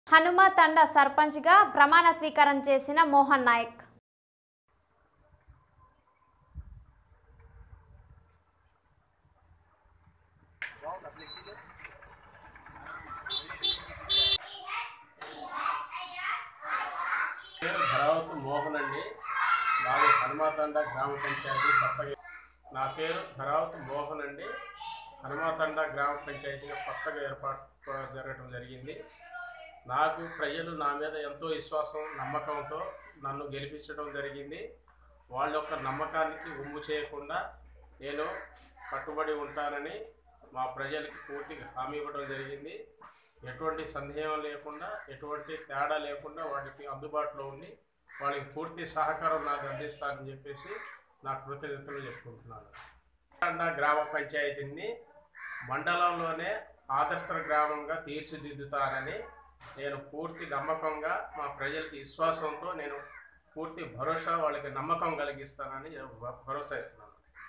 హనుమ తండ సర్పంచ్గా ప్రమాణ స్వీకారం చేసిన మోహన్ నాయక్ పేరు ధరావత్ మోహన్ అండి మాది హనుమాతండ గ్రామ పంచాయతీ కొత్తగా నా పేరు ధరావత్ మోహన్ అండి హనుమాతండ గ్రామ పంచాయతీగా కొత్తగా ఏర్పాటు జరగడం జరిగింది నాకు ప్రజలు నా మీద ఎంతో విశ్వాసం నమ్మకంతో నన్ను గెలిపించడం జరిగింది వాళ్ళ యొక్క నమ్మకానికి ఉమ్ము చేయకుండా నేను కట్టుబడి ఉంటానని మా ప్రజలకి పూర్తిగా హామీ ఇవ్వడం జరిగింది ఎటువంటి సందేహం లేకుండా ఎటువంటి తేడా లేకుండా వాటికి అందుబాటులో ఉండి వాళ్ళకి పూర్తి సహకారం నాకు అందిస్తానని చెప్పేసి నా కృతజ్ఞతలు చెప్పుకుంటున్నాను తండా గ్రామ పంచాయతీని మండలంలోనే ఆదర్శ గ్రామంగా తీర్చిదిద్దుతానని నేను పూర్తి నమ్మకంగా మా ప్రజలకి విశ్వాసంతో నేను పూర్తి భరోసా వాళ్ళకి నమ్మకం కలిగిస్తానని భరోసా ఇస్తున్నాను